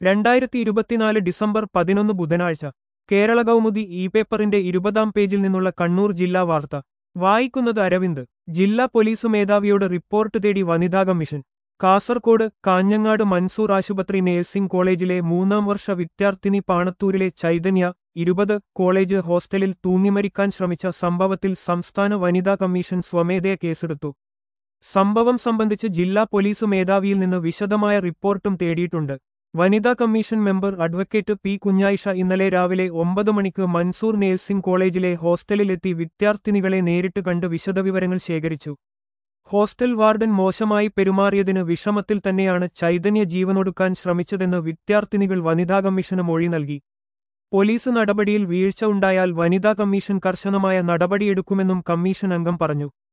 രണ്ടായിരത്തി ഇരുപത്തിനാല് ഡിസംബർ പതിനൊന്ന് ബുധനാഴ്ച കേരള കൗമുദി ഇ പേപ്പറിന്റെ ഇരുപതാം പേജിൽ നിന്നുള്ള കണ്ണൂർ ജില്ലാ വാർത്ത വായിക്കുന്നത് അരവിന്ദ് ജില്ലാ പോലീസ് മേധാവിയോട് റിപ്പോർട്ട് തേടി വനിതാ കമ്മീഷൻ കാസർകോട് കാഞ്ഞങ്ങാട് മൻസൂർ ആശുപത്രി നഴ്സിംഗ് കോളേജിലെ മൂന്നാം വർഷ വിദ്യാർത്ഥിനി പാണത്തൂരിലെ ചൈതന്യ ഇരുപത് കോളേജ് ഹോസ്റ്റലിൽ തൂങ്ങിമരിക്കാൻ ശ്രമിച്ച സംഭവത്തിൽ സംസ്ഥാന വനിതാ കമ്മീഷൻ സ്വമേധയ കേസെടുത്തു സംഭവം സംബന്ധിച്ച് ജില്ലാ പോലീസ് മേധാവിയിൽ നിന്ന് വിശദമായ റിപ്പോർട്ടും തേടിയിട്ടുണ്ട് വനിതാ commission member advocate P Kunhayisha ഇന്നലെ രാവിലെ ഒമ്പത് മണിക്ക് മൻസൂർ നേഴ്സിംഗ് കോളേജിലെ ഹോസ്റ്റലിലെത്തി വിദ്യാർത്ഥിനികളെ നേരിട്ട് കണ്ട് വിശദവിവരങ്ങൾ ശേഖരിച്ചു ഹോസ്റ്റൽ വാർഡൻ മോശമായി പെരുമാറിയതിന് വിഷമത്തിൽ തന്നെയാണ് ചൈതന്യ ജീവനൊടുക്കാൻ ശ്രമിച്ചതെന്ന് വിദ്യാർത്ഥിനികൾ വനിതാ കമ്മീഷന് മൊഴി നൽകി പോലീസ് നടപടിയിൽ വീഴ്ച ഉണ്ടായാൽ വനിതാ കമ്മീഷൻ കർശനമായ നടപടിയെടുക്കുമെന്നും കമ്മീഷൻ അംഗം പറഞ്ഞു